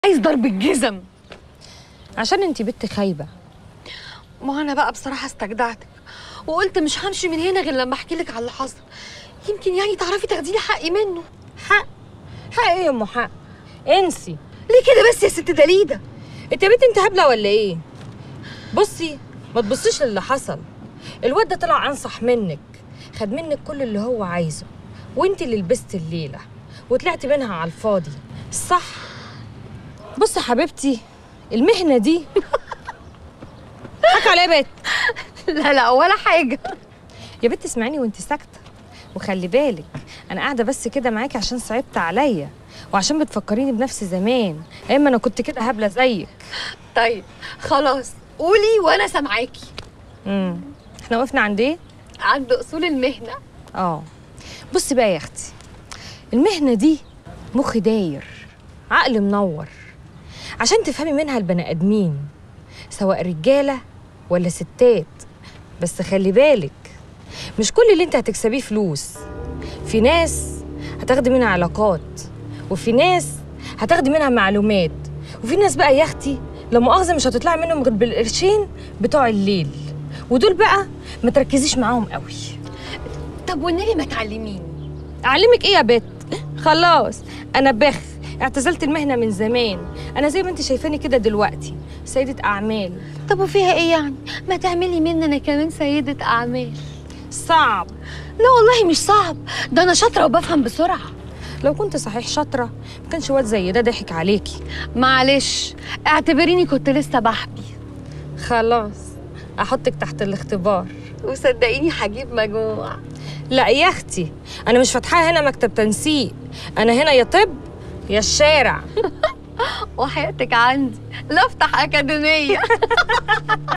عايز ضرب الجزم عشان انت بنت خايبه ما انا بقى بصراحه استجدعتك وقلت مش همشي من هنا غير لما احكي لك على اللي حصل يمكن يعني تعرفي تاخدي لي حقي منه حق حق ايه يا ام حق انسي ليه كده بس يا ست دليده انت يا بنت انت هبله ولا ايه بصي ما تبصيش للي حصل الواد ده طلع انصح منك خد منك كل اللي هو عايزه وانت اللي لبست الليله وطلعتي منها على الفاضي صح بصي يا حبيبتي المهنه دي حك عليا يا بت لا لا ولا حاجه يا بنت اسمعيني وانت ساكته وخلي بالك انا قاعده بس كده معاكي عشان صعبت عليا وعشان بتفكريني بنفس زمان ايام ما انا كنت كده هبله زيك طيب خلاص قولي وانا سامعاكي امم احنا وقفنا عند ايه عند اصول المهنه اه بصي بقى يا اختي المهنه دي مخ داير عقل منور عشان تفهمي منها البني ادمين سواء رجاله ولا ستات بس خلي بالك مش كل اللي انت هتكسبيه فلوس في ناس هتاخدي منها علاقات وفي ناس هتاخدي منها معلومات وفي ناس بقى يا اختي لا مؤاخذه مش هتطلعي منهم غير بالقرشين بتوع الليل ودول بقى ما تركزيش معاهم قوي طب والنبي ما تعلميني اعلمك ايه يا بت خلاص انا بخ اعتزلت المهنه من زمان انا زي ما انت شايفاني كده دلوقتي سيده اعمال طب وفيها ايه يعني ما تعملي مني انا كمان سيده اعمال صعب لا والله مش صعب ده انا شاطره وبفهم بسرعه لو كنت صحيح شاطره ما كانش واد زي ده ضحك عليكي معلش اعتبريني كنت لسه بحبي خلاص احطك تحت الاختبار وصدقيني هجيب مجموع لا يا اختي انا مش فاتحه هنا مكتب تنسيق انا هنا يا طب يا الشارع وحياتك عندي لا افتح اكاديميه